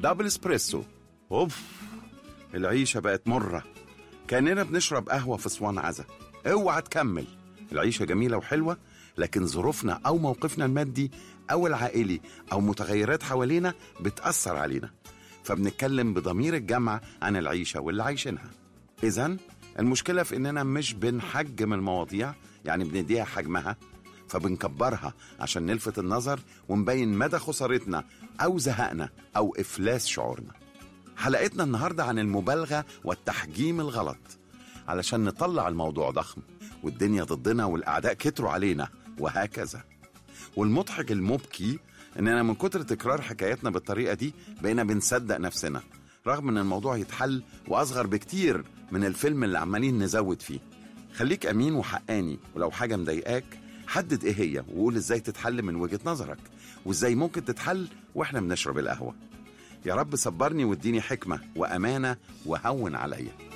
دبل اسبريسو اوف العيشة بقت مرة كأننا بنشرب قهوة في اسوان عزا اوعى تكمل العيشة جميلة وحلوة لكن ظروفنا أو موقفنا المادي أو العائلي أو متغيرات حوالينا بتأثر علينا فبنتكلم بضمير الجمع عن العيشة واللي عايشينها إذا المشكلة في إننا مش بنحجم المواضيع يعني بنديها حجمها فبنكبرها عشان نلفت النظر ونبين مدى خسارتنا أو زهقنا أو إفلاس شعورنا حلقتنا النهاردة عن المبالغة والتحجيم الغلط علشان نطلع الموضوع ضخم والدنيا ضدنا والأعداء كتروا علينا وهكذا والمضحك المبكي إننا من كتر تكرار حكاياتنا بالطريقة دي بقينا بنصدق نفسنا رغم إن الموضوع يتحل وأصغر بكتير من الفيلم اللي عمالين نزود فيه خليك أمين وحقاني ولو حاجة مضايقاك حدد إيه هي وقول إزاي تتحل من وجهة نظرك وإزاي ممكن تتحل وإحنا بنشرب القهوة يا رب صبرني واديني حكمة وأمانة وهون عليا